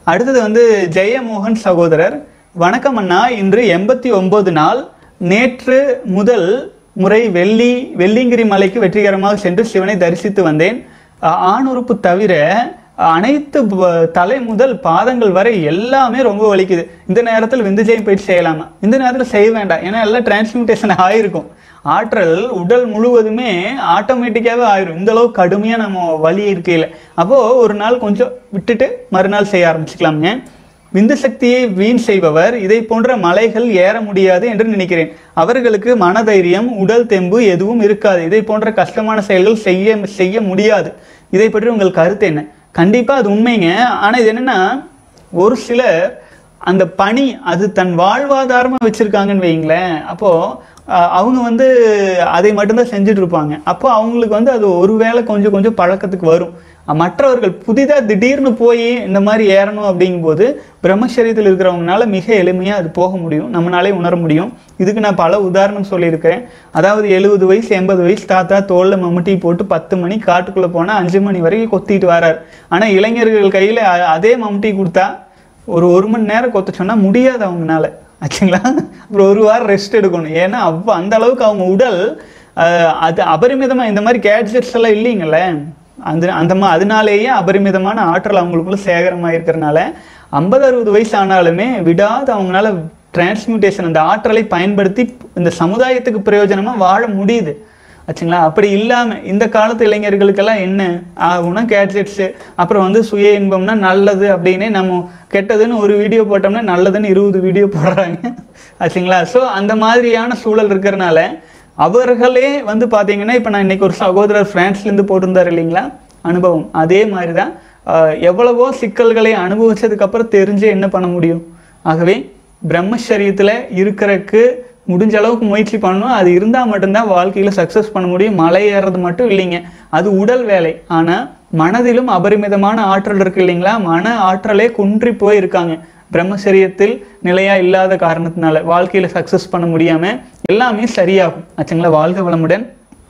அடுத்தது வந்து ஜெயமோகன் சகோதரர் வணக்கம் அண்ணா இன்று எண்பத்தி ஒன்பது நாள் நேற்று முதல் முறை வெள்ளி வெள்ளிங்கிரி மலைக்கு வெற்றிகரமாக சென்று சிவனை தரிசித்து வந்தேன் அஹ் ஆணுறுப்பு தவிர அனைத்து ப- தலை முதல் பாதங்கள் வரை எல்லாமே ரொம்ப வலிக்குது இந்த நேரத்தில் விந்துஜயம் பயிற்சி செய்யலாமா இந்த நேரத்தில் செய்ய வேண்டாம் ஏன்னா எல்லாம் டிரான்ஸ்மியூட்டேஷன் ஆயிருக்கும் ஆற்றல் உடல் முழுவதுமே ஆட்டோமேட்டிக்காகவே ஆயிரும் இந்த அளவு கடுமையாக நம்ம வலி இருக்கையில் அப்போது ஒரு நாள் கொஞ்சம் விட்டுட்டு மறுநாள் செய்ய ஆரம்பிச்சுக்கலாமுங்க விந்து சக்தியை வீண் செய்பவர் இதை போன்ற மலைகள் ஏற முடியாது என்று நினைக்கிறேன் அவர்களுக்கு மனதைரியம் உடல் தெம்பு எதுவும் இருக்காது இதை போன்ற கஷ்டமான செயல்கள் செய்ய செய்ய முடியாது இதை பற்றி உங்கள் கருத்து என்ன கண்டிப்பா அது உண்மைங்க ஆனா இது என்னன்னா ஒரு சிலர் அந்த பணி அது தன் வாழ்வாதாரமா வச்சிருக்காங்கன்னு வைங்களேன் அப்போ அஹ், அவங்க வந்து அதை மட்டும்தான் செஞ்சுட்டு இருப்பாங்க அப்போ அவங்களுக்கு வந்து அது ஒருவேளை கொஞ்சம் கொஞ்சம் பழக்கத்துக்கு வரும் அஹ், மற்றவர்கள் புதிதாக திடீர்னு போய் இந்த மாதிரி ஏறணும் அப்படிங்கும்போது பிரம்மச்சரியத்தில் இருக்கிறவங்கனால மிக எளிமையாக அது போக முடியும் நம்மளாலே உணர முடியும் இதுக்கு நான் பல உதாரணம் சொல்லியிருக்கிறேன் அதாவது எழுபது வயசு எண்பது வயசு தாத்தா தோல்ல மம்முட்டி போட்டு பத்து மணி காட்டுக்குள்ளே போனால் அஞ்சு மணி வரைக்கும் கொத்திட்டு வரார் ஆனால் இளைஞர்கள் கையில் அதே மம்முட்டி கொடுத்தா ஒரு ஒரு மணி நேரம் கொத்த சொன்னால் முடியாது அவங்கனால ஆச்சுங்களா அப்புறம் ஒரு வாரம் ரெஸ்ட் எடுக்கணும் ஏன்னா அவ்வளோ அந்த அளவுக்கு அவங்க உடல் அஹ், அது அபரிமிதமாக இந்த மாதிரி கேட்ஜெட்ஸ் எல்லாம் இல்லைங்களே அந்த அந்த மா அதனாலேயே அபரிமிதமான ஆற்றல் அவங்களுக்குள்ள சேகரமாக இருக்கிறனால ஐம்பது அறுபது வயசு ஆனாலுமே விடாது அவங்களால டிரான்ஸ்மியூட்டேஷன் அந்த ஆற்றலை பயன்படுத்தி இந்த சமுதாயத்துக்கு பிரயோஜனமாக வாழ முடியுது ஆச்சுங்களா அப்படி இல்லாமல் இந்த காலத்து இளைஞர்களுக்கெல்லாம் என்ன ஆகும்னா கேட்ஜெட்ஸு அப்புறம் வந்து சுய இன்பம்னா நல்லது அப்படின்னு நம்ம கெட்டதுன்னு ஒரு வீடியோ போட்டோம்னா நல்லதுன்னு இருபது வீடியோ போடுறாங்க ஆச்சுங்களா ஸோ அந்த மாதிரியான சூழல் இருக்கிறனால அவர்களே வந்து பார்த்தீங்கன்னா இப்போ நான் இன்னைக்கு ஒரு சகோதரர் பிரான்ஸ்லேருந்து போட்டிருந்தார் இல்லைங்களா அனுபவம் அதே மாதிரி தான் ஆஹ், எவ்வளவோ சிக்கல்களை அனுபவிச்சதுக்கப்புறம் தெரிஞ்சு என்ன பண்ண முடியும் ஆகவே பிரம்மச்சரியத்தில் இருக்கிறதுக்கு முடிஞ்ச அளவுக்கு முயற்சி பண்ணணும் அது இருந்தால் மட்டும்தான் வாழ்க்கையில் சக்ஸஸ் பண்ண முடியும் மலை ஏறுறது மட்டும் இல்லைங்க அது உடல் வேலை ஆனால் மனதிலும் அபரிமிதமான ஆற்றல் இருக்கு இல்லைங்களா மன ஆற்றலே குன்றி போய் இருக்காங்க பிரம்மச்சரியத்தில் நிலையா இல்லாத காரணத்தினால வாழ்க்கையில் சக்ஸஸ் பண்ண முடியாமல் எல்லாமே சரியாகும் ஆச்சுங்களா வாழ்க வளமுடன்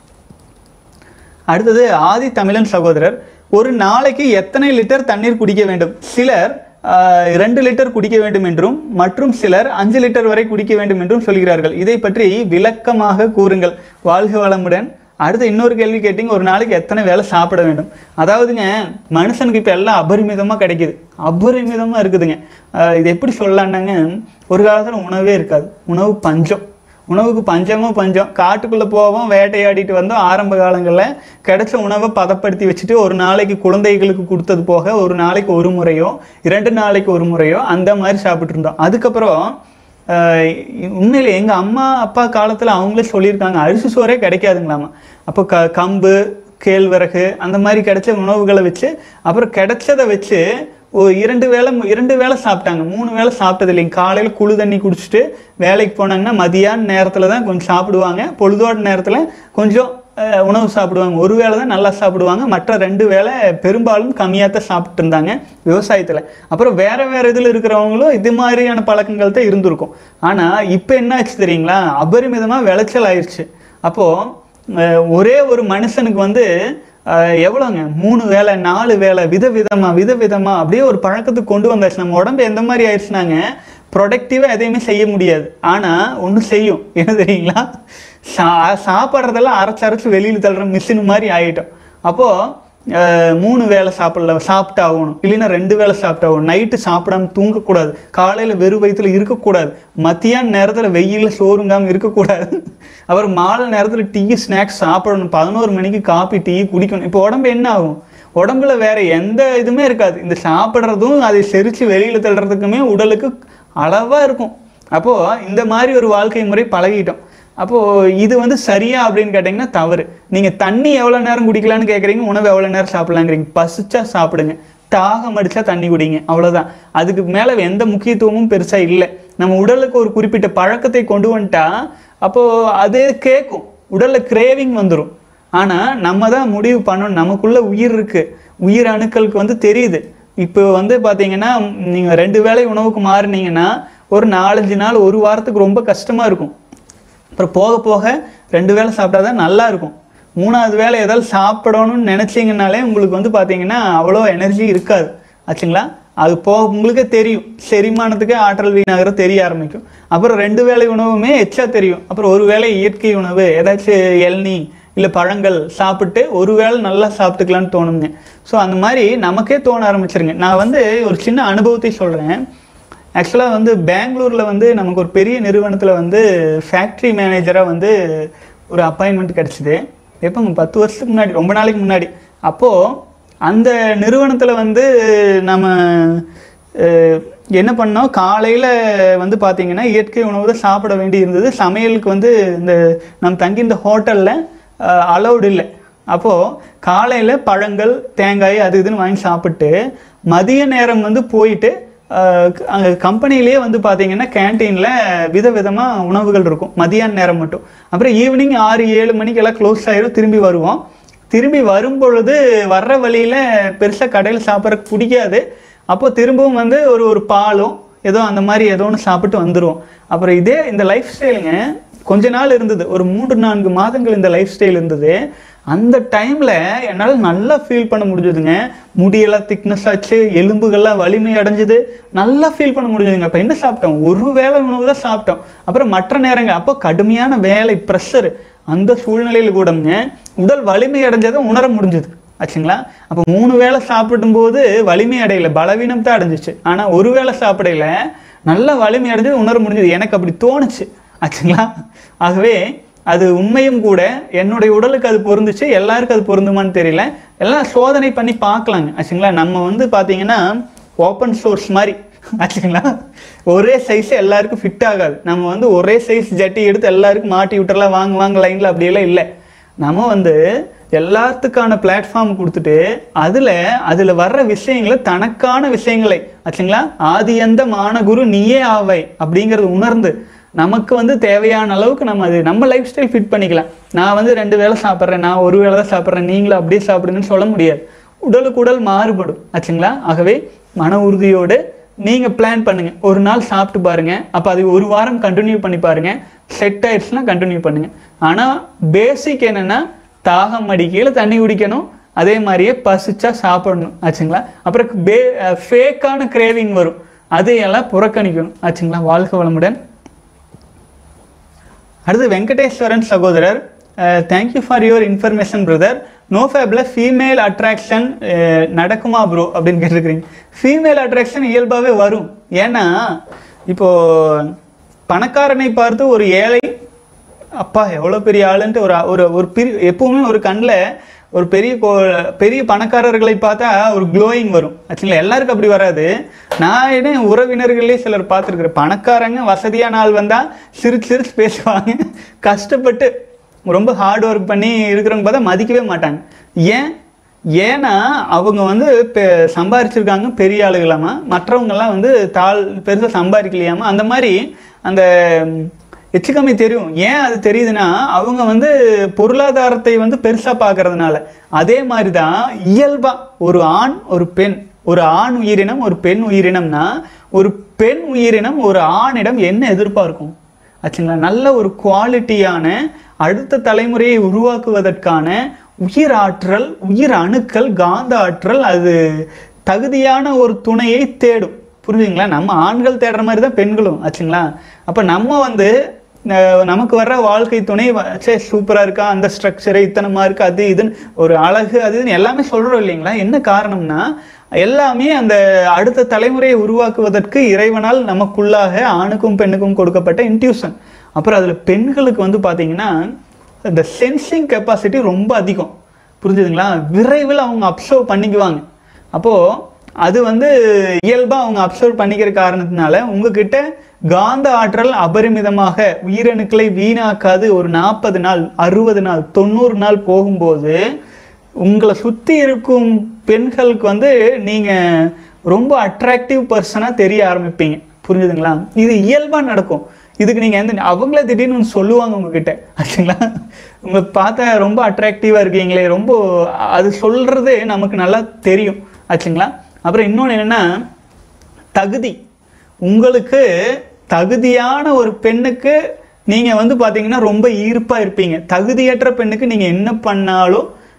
அடுத்தது ஆதி தமிழன் சகோதரர் ஒரு நாளைக்கு எத்தனை லிட்டர் தண்ணீர் குடிக்க வேண்டும் சிலர் ஆஹ், ரெண்டு லிட்டர் குடிக்க வேண்டும் என்றும் மற்றும் சிலர் அஞ்சு லிட்டர் வரை குடிக்க வேண்டும் என்றும் சொல்கிறார்கள் இதை பற்றி விளக்கமாக கூறுங்கள் வாழ்க வளமுடன் அடுத்து இன்னொரு கேள்வி கேட்டீங்க ஒரு நாளைக்கு எத்தனை வேளை சாப்பிட வேண்டும் அதாவதுங்க மனுஷனுக்கு இப்போ எல்லாம் அபரிமிதமாக கிடைக்குது அபரிமிதமாக இருக்குதுங்க ஆஹ், இது எப்படி சொல்லலான்னாங்க ஒரு காலத்தில் உணவே இருக்காது உணவு பஞ்சம் உணவுக்கு பஞ்சமும் பஞ்சம் காட்டுக்குள்ளே போவோம் வேட்டையாடிட்டு வந்தோம் ஆரம்ப காலங்களில் கிடைச்ச உணவை பதப்படுத்தி வச்சுட்டு ஒரு நாளைக்கு குழந்தைகளுக்கு கொடுத்தது போக ஒரு நாளைக்கு ஒரு முறையோ இரண்டு நாளைக்கு ஒரு முறையோ அந்த மாதிரி சாப்பிட்டு இருந்தோம் அதுக்கப்புறம் ஆஹ், உண்மையிலே எங்கள் அம்மா அப்பா காலத்தில் அவங்களே சொல்லியிருக்காங்க அரிசி சோறே கிடைக்காதுங்களாமா அப்போ க கம்பு கேழ்வரகு அந்த மாதிரி கிடைச்ச உணவுகளை வச்சு அப்புறம் கிடைச்சதை வச்சு ஒரு இரண்டு வேளை இரண்டு வேளை சாப்பிட்டாங்க மூணு வேளை சாப்பிட்டது இல்லைங்க காலையில் குழு தண்ணி குடிச்சிட்டு வேலைக்கு போனாங்கன்னா மதியான நேரத்தில் தான் கொஞ்சம் சாப்பிடுவாங்க பொழுதோட நேரத்தில் கொஞ்சம் அஹ், உணவு சாப்பிடுவாங்க ஒரு வேளை தான் நல்லா சாப்பிடுவாங்க மற்ற ரெண்டு வேளை பெரும்பாலும் கம்மியாக தான் சாப்பிட்டு இருந்தாங்க விவசாயத்தில் அப்புறம் வேற வேற இதில் இருக்கிறவங்களும் இது மாதிரியான பழக்கங்கள் தான் இருந்திருக்கும் ஆனால் இப்போ என்ன ஆச்சு தெரியுங்களா அபரிமிதமாக விளைச்சல் ஆயிடுச்சு அப்போது ஒரே ஒரு மனுஷனுக்கு வந்து அஹ், எவ்வளோங்க மூணு வேளை நாலு வேளை விதவிதமா விதவிதமா அப்படியே ஒரு பழக்கத்துக்கு கொண்டு வந்தாச்சு நம்ம உடம்பு எந்த மாதிரி ஆயிடுச்சுனாங்க ப்ரொடக்டிவாக எதையுமே செய்ய முடியாது ஆனால் ஒன்று செய்யும் என்ன தெரியுங்களா சா சாப்பிட்றதெல்லாம் அரைச்சு அரைச்சு வெளியில் தள்ளுற மிஷின் மாதிரி ஆகிட்டோம் அப்போது அஹ், மூணு வேளை சாப்பிடல சாப்பிட்டு ஆகணும் இல்லைன்னா ரெண்டு வேளை சாப்பிட்டு ஆகணும் நைட்டு சாப்பிடாம தூங்கக்கூடாது காலையில் வெறும் வயிற்றுல இருக்கக்கூடாது மத்தியான நேரத்தில் வெயிலில் சோறுங்காமல் இருக்கக்கூடாது அப்புறம் மாலை நேரத்தில் டீ ஸ்நாக்ஸ் சாப்பிடணும் பதினோரு மணிக்கு காப்பி டீ குடிக்கணும் இப்போ உடம்பு என்ன ஆகும் உடம்புல வேற எந்த இதுவுமே இருக்காது இந்த சாப்பிட்றதும் அதை செரிச்சு வெளியில் தள்ளுறதுக்குமே உடலுக்கு அளவாக இருக்கும் அப்போது இந்த மாதிரி ஒரு வாழ்க்கை முறை பழகிட்டோம் அப்போது இது வந்து சரியா அப்படின்னு கேட்டிங்கன்னா தவறு நீங்கள் தண்ணி எவ்வளோ நேரம் குடிக்கலான்னு கேட்குறீங்க உணவு எவ்வளோ நேரம் சாப்பிடலாங்கிறீங்க பசிச்சா சாப்பிடுங்க தாகம் அடிச்சா தண்ணி குடிங்க அவ்வளோதான் அதுக்கு மேலே எந்த முக்கியத்துவமும் பெருசாக இல்லை நம்ம உடலுக்கு ஒரு குறிப்பிட்ட பழக்கத்தை கொண்டு வந்துட்டா அப்போது அது கேட்கும் உடலில் கிரேவிங் வந்துடும் ஆனால் நம்ம தான் முடிவு பண்ணணும் நமக்குள்ள உயிர் இருக்கு உயிர் அணுக்களுக்கு வந்து தெரியுது இப்போ வந்து பார்த்தீங்கன்னா நீங்கள் ரெண்டு வேளை உணவுக்கு மாறுனீங்கன்னா ஒரு நாலஞ்சு நாள் ஒரு வாரத்துக்கு ரொம்ப கஷ்டமாக இருக்கும் அப்புறம் போக போக ரெண்டு வேளை சாப்பிட்டா தான் நல்லா இருக்கும் மூணாவது வேளை ஏதாவது சாப்பிடணும்னு நினச்சிங்கனாலே உங்களுக்கு வந்து பார்த்தீங்கன்னா அவ்வளோ எனர்ஜி இருக்காது ஆச்சுங்களா அது போக உங்களுக்கே தெரியும் செரிமானத்துக்கே ஆற்றல் வீணாகிற தெரிய ஆரம்பிக்கும் அப்புறம் ரெண்டு வேளை உணவுமே எச்சா தெரியும் அப்புறம் ஒரு வேளை இயற்கை உணவு ஏதாச்சும் இளநீ இல்லை பழங்கள் சாப்பிட்டு ஒரு வேளை நல்லா சாப்பிட்டுக்கலாம்னு தோணுங்க ஸோ அந்த மாதிரி நமக்கே தோண ஆரம்பிச்சிருங்க நான் வந்து ஒரு சின்ன அனுபவத்தை சொல்கிறேன் ஆக்சுவலாக வந்து பெங்களூரில் வந்து நமக்கு ஒரு பெரிய நிறுவனத்தில் வந்து ஃபேக்ட்ரி மேனேஜராக வந்து ஒரு அப்பாயின்மெண்ட் கிடச்சிது எப்போங்க பத்து வருஷத்துக்கு முன்னாடி ரொம்ப நாளைக்கு முன்னாடி அப்போது அந்த நிறுவனத்தில் வந்து நம்ம அஹ், என்ன பண்ணோம் காலையில் வந்து பார்த்தீங்கன்னா இயற்கை உணவு தான் சாப்பிட வேண்டி இருந்தது சமையலுக்கு வந்து இந்த நம்ம தங்கி இந்த ஹோட்டலில் அலௌடு இல்லை அப்போது காலையில் பழங்கள் தேங்காய் அது இதுன்னு வாங்கி சாப்பிட்டு மதிய நேரம் வந்து போயிட்டு அஹ், அங்கே கம்பெனிலேயே வந்து பார்த்தீங்கன்னா கேன்டீனில் விதவிதமாக உணவுகள் இருக்கும் மதியான நேரம் மட்டும் அப்புறம் ஈவினிங் ஆறு ஏழு மணிக்கெல்லாம் க்ளோஸ் ஆயிரும் திரும்பி வருவோம் திரும்பி வரும் பொழுது வர்ற வழியில் பெருசாக கடையில் சாப்பிட்றதுக்கு பிடிக்காது அப்போ திரும்பவும் வந்து ஒரு ஒரு பாலும் ஏதோ அந்த மாதிரி ஏதோ ஒன்று சாப்பிட்டு வந்துடுவோம் அப்புறம் இதே இந்த லைஃப் ஸ்டைலுங்க கொஞ்ச நாள் இருந்தது ஒரு மூன்று நான்கு மாதங்கள் இந்த லைஃப் ஸ்டைல் இருந்தது அந்த டைமில் என்னால் நல்லா ஃபீல் பண்ண முடிஞ்சதுங்க முடியெல்லாம் திக்னஸ் ஆச்சு எலும்புகள்லாம் வலிமை அடைஞ்சது நல்லா ஃபீல் பண்ண முடிஞ்சதுங்க அப்போ என்ன சாப்பிட்டோம் ஒரு வேளை உணவு தான் சாப்பிட்டோம் அப்புறம் மற்ற நேரங்க அப்போ கடுமையான வேலை ப்ரெஷர் அந்த சூழ்நிலையில் கூடங்க உடல் வலிமை அடைஞ்சதை உணர முடிஞ்சது ஆச்சுங்களா அப்போ மூணு வேளை சாப்பிடும்போது வலிமை அடையல பலவீனம் தான் அடைஞ்சிச்சு ஆனால் ஒரு வேளை சாப்பிடையில நல்ல வலிமை அடைஞ்சது உணர முடிஞ்சது எனக்கு அப்படி தோணுச்சு ஆச்சுங்களா ஆகவே அது உண்மையும் கூட என்னுடைய உடலுக்கு அது பொருந்துச்சு எல்லாருக்கும் அது பொருந்துமான்னு தெரியல எல்லாம் சோதனை பண்ணி பார்க்கலாங்க ஆச்சுங்களா நம்ம வந்து பார்த்தீங்கன்னா ஓப்பன் சோர்ஸ் மாதிரி ஆச்சுங்களா ஒரே சைஸ் எல்லாருக்கும் ஃபிட் ஆகாது நம்ம வந்து ஒரே சைஸ் ஜட்டி எடுத்து எல்லாருக்கும் மாட்டி விட்டுறலாம் வாங்க வாங்க லைனில் அப்படியெல்லாம் இல்லை நம்ம வந்து எல்லாத்துக்கான பிளாட்ஃபார்ம் கொடுத்துட்டு அதில் அதில் வர்ற விஷயங்களை தனக்கான விஷயங்களை ஆச்சுங்களா ஆதி எந்த மானகுரு நீயே ஆவை அப்படிங்கிறது உணர்ந்து நமக்கு வந்து தேவையான அளவுக்கு நம்ம அது நம்ம லைஃப் ஸ்டைல் ஃபிட் பண்ணிக்கலாம் நான் வந்து ரெண்டு வேளை சாப்பிட்றேன் நான் ஒரு வேளை தான் சாப்பிட்றேன் நீங்களும் அப்படியே சாப்பிடுங்கன்னு சொல்ல முடியாது உடலுக்கு உடல் மாறுபடும் ஆச்சுங்களா ஆகவே மன உறுதியோடு நீங்கள் பிளான் பண்ணுங்க ஒரு நாள் சாப்பிட்டு பாருங்க அப்போ அது ஒரு வாரம் கண்டினியூ பண்ணி பாருங்க செட் ஆயிடுச்சுன்னா கண்டினியூ பண்ணுங்க ஆனால் பேசிக் என்னன்னா தாகம் அடிக்கையில் தண்ணி குடிக்கணும் அதே மாதிரியே பசிச்சா சாப்பிடணும் ஆச்சுங்களா அப்புறம் பே ஃபேக்கான கிரேவிங் வரும் அதையெல்லாம் புறக்கணிக்கணும் ஆச்சுங்களா வாழ்க வளமுடன் அடுத்து வெங்கடேஸ்வரன் சகோதரர் thank you for your information brother no ஃபேப்ல ஃபீமேல் அட்ராக்ஷன் நடக்குமா ப்ரோ அப்படின்னு கேட்டிருக்கிறீங்க ஃபீமேல் அட்ராக்ஷன் இயல்பாகவே வரும் ஏன்னா இப்போ பணக்காரனை பார்த்து ஒரு ஏழை அப்பா எவ்வளோ பெரிய ஆளுன்ட்டு ஒரு ஒரு ஒரு பிரி எப்பவுமே ஒரு கண்ணில் ஒரு பெரிய கோ பெரிய பணக்காரர்களை பார்த்தா ஒரு க்ளோயிங் வரும் ஆக்சுவலா எல்லாருக்கும் அப்படி வராது நான் என்ன என் உறவினர்களே சிலர் பார்த்துருக்குறேன் பணக்காரங்க வசதியான ஆள் வந்தால் சிரிச்சு சிரிச்சு பேசுவாங்க கஷ்டப்பட்டு ரொம்ப ஹார்ட் ஒர்க் பண்ணி இருக்கிறவங்க பார்த்தா மதிக்கவே மாட்டாங்க ஏன் ஏன்னா அவங்க வந்து பெ- சம்பாரிச்சிருக்காங்க பெரிய ஆளுகளாமா மற்றவங்கெல்லாம் வந்து தாள் பெருசாக சம்பாதிக்கலையாமா அந்த மாதிரி அந்த எச்சு கம்மி தெரியும் ஏன் அது தெரியுதுன்னா அவங்க வந்து பொருளாதாரத்தை வந்து பெருசா பார்க்கறதுனால அதே மாதிரி தான் இயல்பா ஒரு ஆண் ஒரு பெண் ஒரு ஆண் உயிரினம் ஒரு பெண் உயிரினம்னா ஒரு பெண் உயிரினம் ஒரு ஆணிடம் என்ன எதிர்பார்க்கும் ஆச்சுங்களா நல்ல ஒரு குவாலிட்டியான அடுத்த தலைமுறையை உருவாக்குவதற்கான உயிர் ஆற்றல் உயிர் அணுக்கள் காந்த ஆற்றல் அது தகுதியான ஒரு துணையை தேடும் புரிஞ்சுங்களா நம்ம ஆண்கள் தேடுற மாதிரி தான் பெண்களும் ஆச்சுங்களா அப்போ நம்ம வந்து அஹ், நமக்கு வர்ற வாழ்க்கை துணை வ- சே சூப்பராக இருக்கா அந்த ஸ்ட்ரக்சரு இத்தனமா இருக்கு அது இதுன்னு ஒரு அழகு அது இதுன்னு எல்லாமே சொல்கிறோம் இல்லைங்களா என்ன காரணம்னா எல்லாமே அந்த அடுத்த தலைமுறையை உருவாக்குவதற்கு இறைவனால் நமக்குள்ளாக ஆணுக்கும் பெண்ணுக்கும் கொடுக்கப்பட்ட இன்ட்யூஷன் அப்புறம் அதில் பெண்களுக்கு வந்து பார்த்தீங்கன்னா இந்த சென்சிங் கெப்பாசிட்டி ரொம்ப அதிகம் புரிஞ்சுதுங்களா விரைவில் அவங்க அப்சர்வ் பண்ணிக்குவாங்க அப்போது அது வந்து இயல்பாக அவங்க அப்சர்வ் பண்ணிக்கிற காரணத்தினால உங்ககிட்ட காந்த ஆற்றல் அபரிமிதமாக உயிரணுக்களை வீணாக்காது ஒரு நாற்பது நாள் அறுபது நாள் தொண்ணூறு நாள் போகும்போது உங்களை சுற்றி இருக்கும் பெண்களுக்கு வந்து நீங்கள் ரொம்ப அட்ராக்டிவ் பர்சனாக தெரிய ஆரம்பிப்பீங்க புரிஞ்சுதுங்களா இது இயல்பாக நடக்கும் இதுக்கு நீங்கள் எந்த அவங்களே திடீர்னு ஒன்று சொல்லுவாங்க உங்ககிட்ட ஆச்சுங்களா உங்களை பார்த்தா ரொம்ப அட்ராக்டிவாக இருக்கீங்களே ரொம்ப அது சொல்கிறது நமக்கு நல்லா தெரியும் ஆச்சுங்களா அப்புறம் இன்னொன்று என்னென்னா தகுதி உங்களுக்கு தகுதியான ஒரு பெண்ணுக்கு நீங்கள் வந்து பார்த்தீங்கன்னா ரொம்ப ஈர்ப்பாக இருப்பீங்க தகுதியற்ற பெண்ணுக்கு நீங்கள் என்ன பண்ணாலும்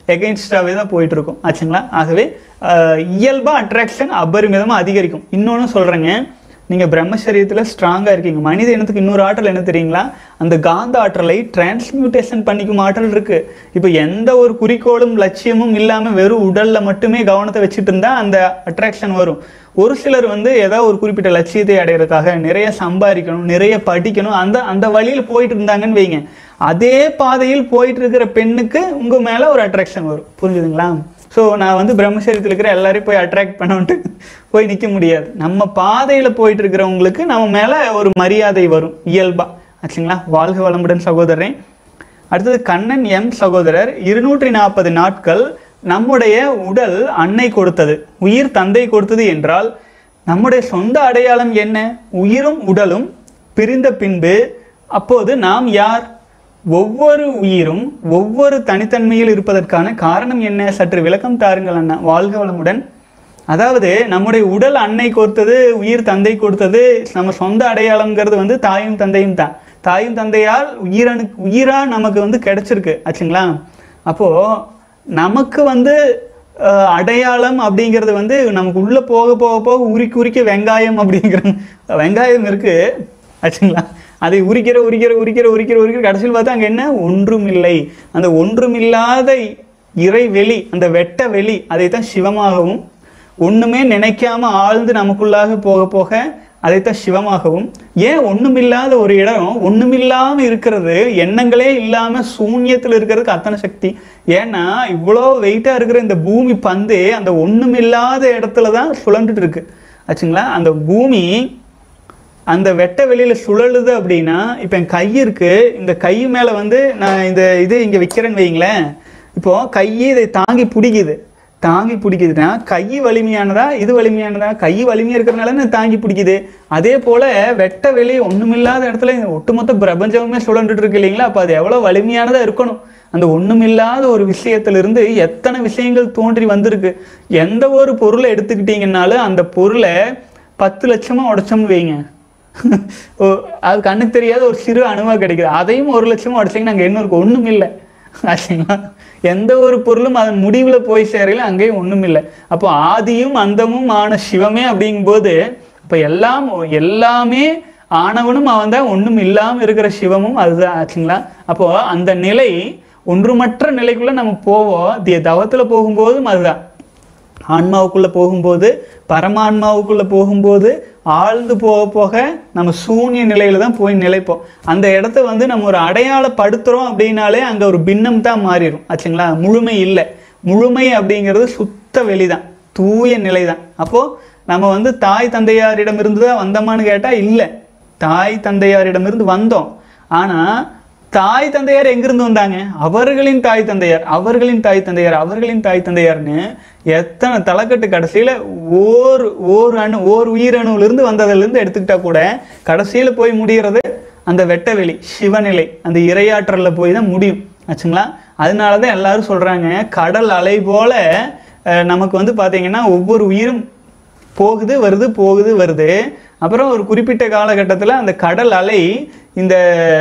எகெயின்ஸ்டாகவே தான் போயிட்டு இருக்கும் ஆச்சுங்களா ஆகவே அஹ், இயல்பா அட்ராக்ஷன் அபரிமிதமாக அதிகரிக்கும் இன்னொன்று சொல்கிறேங்க நீங்கள் பிரம்மச்சரியத்தில் ஸ்ட்ராங்காக இருக்கீங்க மனித இனத்துக்கு இன்னொரு ஆற்றல் என்ன தெரியுங்களா அந்த காந்த ஆற்றலை டிரான்ஸ்மியூட்டேஷன் பண்ணிக்கும் ஆற்றல் இருக்குது இப்போ எந்த ஒரு குறிக்கோளும் லட்சியமும் இல்லாமல் வெறும் உடலில் மட்டுமே கவனத்தை வச்சுட்டு இருந்தால் அந்த அட்ராக்ஷன் வரும் ஒரு சிலர் வந்து ஏதாவது ஒரு குறிப்பிட்ட லட்சியத்தை அடையிறதுக்காக நிறைய சம்பாதிக்கணும் நிறைய படிக்கணும் அந்த அந்த வழியில் போயிட்டு இருந்தாங்கன்னு வைங்க அதே பாதையில் போயிட்டு இருக்கிற பெண்ணுக்கு உங்கள் மேலே ஒரு அட்ராக்ஷன் வரும் புரிஞ்சுதுங்களா ஸோ நான் வந்து பிரம்மச்சரியத்தில் இருக்கிற எல்லாரையும் போய் அட்ராக்ட் பண்ணிட்டு போய் நிற்க முடியாது நம்ம பாதையில் போயிட்டு இருக்கிறவங்களுக்கு நம்ம மேலே ஒரு மரியாதை வரும் இயல்பா ஆச்சுங்களா வாழ்க வளமுடன் சகோதரன் அடுத்தது கண்ணன் எம் சகோதரர் இருநூற்றி நாற்பது நாட்கள் நம்முடைய உடல் அன்னை கொடுத்தது உயிர் தந்தை கொடுத்தது என்றால் நம்முடைய சொந்த அடையாளம் என்ன உயிரும் உடலும் பிரிந்த பின்பு அப்போது நாம் யார் ஒவ்வொரு உயிரும் ஒவ்வொரு தனித்தன்மையில் இருப்பதற்கான காரணம் என்ன சற்று விளக்கம் தாருங்கள் அண்ணா வாழ்க வளமுடன் அதாவது நம்முடைய உடல் அன்னை கொடுத்தது உயிர் தந்தை கொடுத்தது நம்ம சொந்த அடையாளம்ங்கிறது வந்து தாயும் தந்தையும் தான் தாயும் தந்தையால் உயிரணு உயிரா நமக்கு வந்து கிடைச்சிருக்கு ஆச்சுங்களா அப்போ நமக்கு வந்து அஹ், அடையாளம் அப்படிங்கிறது வந்து நமக்கு உள்ள போக போக போக உரிக்க உரிக்க வெங்காயம் அப்படிங்கிற வெங்காயம் இருக்கு ஆச்சுங்களா அதை உரிக்கிற உரிக்கிற உரிக்கிற உரிக்கிற உரிக்கிற கடைசியில் பார்த்தா அங்கே என்ன ஒன்றுமில்லை அந்த ஒன்றுமில்லாத இறைவெளி அந்த வெட்ட வெளி அதைத்தான் சிவமாகவும் ஒண்ணுமே நினைக்காம ஆழ்ந்து நமக்குள்ளாக போக போக அதைத்தான் சிவமாகவும் ஏன் ஒண்ணுமில்லாத ஒரு இடம் ஒண்ணுமில்லாம இருக்கிறது எண்ணங்களே இல்லாம சூன்யத்தில் இருக்கிறதுக்கு அத்தனை சக்தி ஏன்னா இவ்வளோ வெயிட்டா இருக்கிற இந்த பூமி பந்து அந்த ஒண்ணுமில்லாத இடத்துல தான் சுழண்டுட்டு இருக்கு ஆச்சுங்களா அந்த பூமி அந்த வெட்ட வெளியில சுழலுது அப்படின்னா இப்போ என் கை இருக்கு இந்த கை மேல வந்து நான் இந்த இது இங்க வைக்கிறேன்னு வைங்களேன் இப்போ கை இதை தாங்கி பிடிக்குது தாங்கி பிடிக்குதுன்னா கை வலிமையானதா இது வலிமையானதா கை வலிமையா இருக்கிறனால நான் தாங்கி பிடிக்குது அதே போல வெட்ட வெளி ஒண்ணுமில்லாத இடத்துல இந்த ஒட்டுமொத்த பிரபஞ்சமுமே சுழண்டுட்டு இருக்கு இல்லைங்களா அப்ப அது எவ்வளவு வலிமையானதா இருக்கணும் அந்த ஒண்ணுமில்லாத ஒரு விஷயத்திலிருந்து எத்தனை விஷயங்கள் தோன்றி வந்திருக்கு எந்த ஒரு பொருளை எடுத்துக்கிட்டீங்கன்னாலும் அந்த பொருளை பத்து லட்சமா உடைச்சோம்னு வைங்க ஓ, அது கண்ணுக்கு தெரியாத ஒரு சிறு அணுவா கிடைக்குது அதையும் ஒரு லட்சமா உடைச்சிங்கன்னா அங்கே என்ன இருக்கு ஒன்றும் இல்லை ஆச்சுங்களா எந்த ஒரு பொருளும் அதன் முடிவில் போய் சேரையில அங்கேயும் ஒன்றும் இல்லை அப்போ ஆதியும் அந்தமும் ஆன சிவமே அப்படிங்கும்போது அப்போ எல்லாம் எல்லாமே ஆனவனும் அவன் தான் ஒன்றும் இல்லாமல் இருக்கிற சிவமும் அதுதான் ஆச்சுங்களா அப்போ அந்த நிலை ஒன்றுமற்ற நிலைக்குள்ள நம்ம போவோம் தி- தவத்துல போகும்போதும் அதுதான் ஆன்மாவுக்குள்ள போகும்போது பரமான்மாவுக்குள்ள போகும்போது ஆழ்ந்து போக போக நம்ம சூன்ய நிலையில தான் போய் நிலைப்போம் அந்த இடத்த வந்து நம்ம ஒரு அடையாளப்படுத்துறோம் அப்படின்னாலே அங்க ஒரு பின்னம் தான் மாறிடும் ஆச்சுங்களா முழுமை இல்லை முழுமை அப்படிங்கிறது சுத்த வெளிதான் தூய நிலை தான் அப்போ நம்ம வந்து தாய் தந்தையாரிடமிருந்து தான் வந்தோமான்னு கேட்டா இல்லை தாய் தந்தையாரிடமிருந்து வந்தோம் ஆனா தாய் தந்தையார் எங்கிருந்து வந்தாங்க அவர்களின் தாய் தந்தையார் அவர்களின் தாய் தந்தையார் அவர்களின் தாய் தந்தையார்னு எத்தனை தலைக்கட்டு கடைசியில ஓர் ஓர் அணு ஓர் உயிரணுல இருந்து வந்ததுல இருந்து எடுத்துக்கிட்டா கூட கடைசியில போய் முடிகிறது அந்த வெட்டவெளி சிவநிலை அந்த இரையாற்றல்ல போய் தான் முடியும் ஆச்சுங்களா அதனால தான் எல்லாரும் சொல்றாங்க கடல் அலை போல அஹ், நமக்கு வந்து பாத்தீங்கன்னா ஒவ்வொரு உயிரும் போகுது வருது போகுது வருது அப்புறம் ஒரு குறிப்பிட்ட காலகட்டத்தில் அந்த கடல் அலை இந்த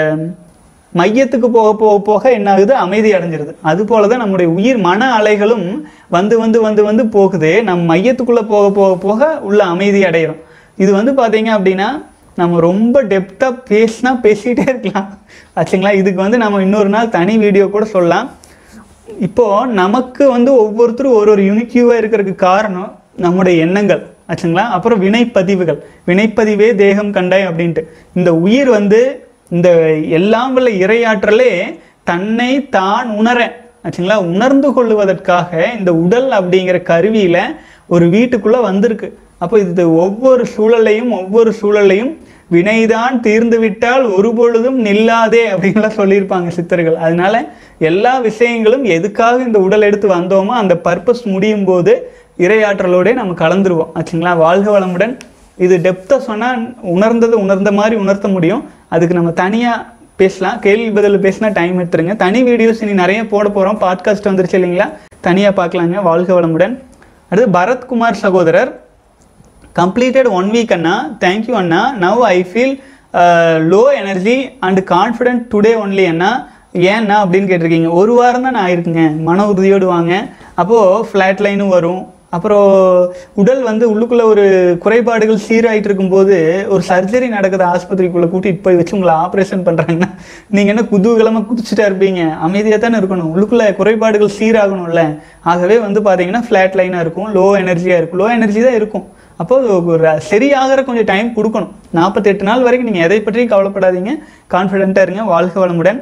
மையத்துக்கு போக போக போக என்ன ஆகுது அமைதி அடைஞ்சிருது அது போல தான் நம்முடைய உயிர் மன அலைகளும் வந்து வந்து வந்து வந்து போகுது நம்ம மையத்துக்குள்ள போக போக போக உள்ள அமைதி அடையிறோம் இது வந்து பாத்தீங்க அப்படின்னா நம்ம ரொம்ப டெப்த்தாக பேசினா பேசிக்கிட்டே இருக்கலாம் ஆச்சுங்களா இதுக்கு வந்து நம்ம இன்னொரு நாள் தனி வீடியோ கூட சொல்லலாம் இப்போ நமக்கு வந்து ஒவ்வொருத்தரும் ஒரு ஒரு யூனிக்யூவா இருக்கிறதுக்கு காரணம் நம்முடைய எண்ணங்கள் ஆச்சுங்களா அப்புறம் வினைப்பதிவுகள் வினைப்பதிவே தேகம் கண்டாய் அப்படின்ட்டு இந்த உயிர் வந்து இந்த எல்லாம் வல்ல இறையாற்றலே தன்னை தான் உணர ஆச்சுங்களா உணர்ந்து கொள்ளுவதற்காக இந்த உடல் அப்படிங்கிற கருவியில ஒரு வீட்டுக்குள்ள வந்திருக்கு அப்போ இது ஒவ்வொரு சூழலையும் ஒவ்வொரு சூழலையும் வினைதான் தீர்ந்து விட்டால் ஒரு பொழுதும் நில்லாதே அப்படின்லாம் சொல்லியிருப்பாங்க சித்தர்கள் அதனால எல்லா விஷயங்களும் எதுக்காக இந்த உடல் எடுத்து வந்தோமோ அந்த பர்பஸ் முடியும் போது இறையாற்றலோட நம்ம கலந்துருவோம் ஆச்சுங்களா வாழ்க வளமுடன் இது டெப்த்தாக சொன்னால் உணர்ந்தது உணர்ந்த மாதிரி உணர்த்த முடியும் அதுக்கு நம்ம தனியாக பேசலாம் கேள்வி பதில் பேசினா டைம் எடுத்துருங்க தனி வீடியோஸ் இனி நிறைய போட போகிறோம் பாட்காஸ்ட் வந்துருச்சு இல்லைங்களா தனியாக பார்க்கலாங்க வாழ்க வளமுடன் அடுத்து பரத்குமார் சகோதரர் completed one week anna thank you anna now i feel uh, low energy and confident today only anna ஏன்னா அப்படின்னு கேட்டிருக்கீங்க ஒரு வாரம் தான் ஆயிருக்குங்க மன உறுதியோடு வாங்க அப்போது ஃப்ளாட் லைனும் வரும் அப்புறம் உடல் வந்து உள்ளுக்குள்ள ஒரு குறைபாடுகள் சீராயிட்டு இருக்கும்போது ஒரு சர்ஜரி நடக்குது ஆஸ்பத்திரிக்குள்ள கூட்டிட்டு போய் வச்சு உங்களை ஆப்ரேஷன் பண்றாங்கன்னா நீங்க என்ன குதூகலமா குதிச்சுட்டா இருப்பீங்க அமைதியாக தானே இருக்கணும் உள்ளுக்குள்ள குறைபாடுகள் சீராகணும்ல ஆகவே வந்து பாத்தீங்கன்னா ஃப்ளாட் லைனா இருக்கும் லோ எனர்ஜியா இருக்கும் லோ எனர்ஜி தான் இருக்கும் அப்போ ஒரு சரியாகிற கொஞ்சம் டைம் கொடுக்கணும் நாற்பத்தெட்டு நாள் வரைக்கும் நீங்க எதை பற்றியும் கவலைப்படாதீங்க கான்ஃபிடென்ட்டா இருங்க வாழ்க வளமுடன்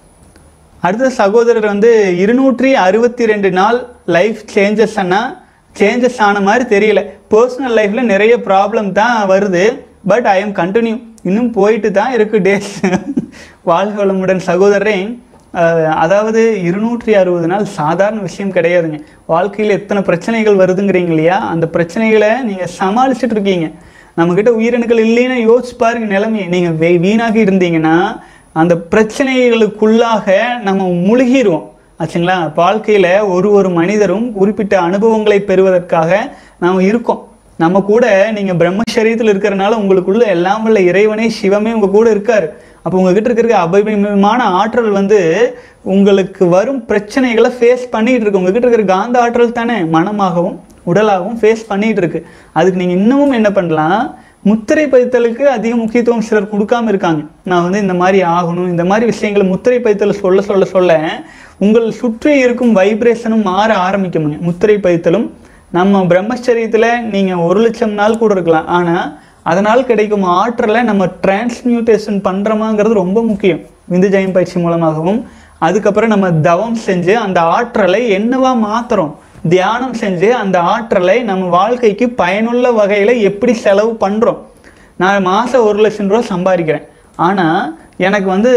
அடுத்த சகோதரர் வந்து இருநூற்றி அறுபத்தி ரெண்டு நாள் லைஃப் சேஞ்சஸ் அண்ணா சேஞ்சஸ் ஆன மாதிரி தெரியல பர்சனல் லைஃப்பில் நிறைய ப்ராப்ளம் தான் வருது பட் ஐ எம் கண்டினியூ இன்னும் போயிட்டு தான் இருக்கு டேஸ் வாழ்க வளமுடன் சகோதரரே அஹ், அதாவது இருநூற்றி அறுபது நாள் சாதாரண விஷயம் கிடையாதுங்க வாழ்க்கையில் எத்தனை பிரச்சனைகள் வருதுங்கிறீங்க இல்லையா அந்த பிரச்சனைகளை நீங்கள் சமாளிச்சுட்டு இருக்கீங்க நம்மக்கிட்ட உயிரணுக்கள் இல்லைன்னா யோசிச்சு பாருங்க நிலைமையை நீங்கள் வே வீணாகி இருந்தீங்கன்னா அந்த பிரச்சனைகளுக்குள்ளாக நம்ம முழுகிருவோம் ஆச்சுங்களா வாழ்க்கையில் ஒரு ஒரு மனிதரும் குறிப்பிட்ட அனுபவங்களை பெறுவதற்காக நாம் இருக்கோம் நம்ம கூட நீங்கள் பிரம்மச்சரியத்தில் இருக்கிறனால உங்களுக்குள்ள எல்லாம் வல்ல இறைவனே சிவமே உங்க கூட இருக்காரு அப்போ உங்ககிட்ட இருக்கிற அபரிமிதமான ஆற்றல் வந்து உங்களுக்கு வரும் பிரச்சனைகளை ஃபேஸ் பண்ணிட்டு இருக்கு உங்ககிட்ட இருக்கிற காந்த ஆற்றல் தானே மனமாகவும் உடலாகவும் ஃபேஸ் பண்ணிட்டு இருக்கு அதுக்கு நீங்கள் இன்னமும் என்ன பண்ணலாம் முத்திரை பதித்தலுக்கு அதிக முக்கியத்துவம் சிலர் கொடுக்காம இருக்காங்க நான் வந்து இந்த மாதிரி ஆகணும் இந்த மாதிரி விஷயங்களை முத்திரை பதித்தல் சொல்ல சொல்ல சொல்ல உங்கள் சுற்றி இருக்கும் வைப்ரேஷனும் மாற ஆரம்பிக்குமுங்க முத்திரை பதித்தலும் நம்ம பிரம்மச்சரியத்தில் நீங்கள் ஒரு லட்சம் நாள் கூட இருக்கலாம் ஆனால் அதனால் கிடைக்கும் ஆற்றலை நம்ம டிரான்ஸ்மியூட்டேஷன் பண்ணுறோமாங்கிறது ரொம்ப முக்கியம் விந்து ஜெயம் பயிற்சி மூலமாகவும் அதுக்கப்புறம் நம்ம தவம் செஞ்சு அந்த ஆற்றலை என்னவா மாத்துறோம் தியானம் செஞ்சு அந்த ஆற்றலை நம்ம வாழ்க்கைக்கு பயனுள்ள வகையில் எப்படி செலவு பண்ணுறோம் நான் மாதம் ஒரு லட்சம் ரூபா சம்பாதிக்கிறேன் ஆனால் எனக்கு வந்து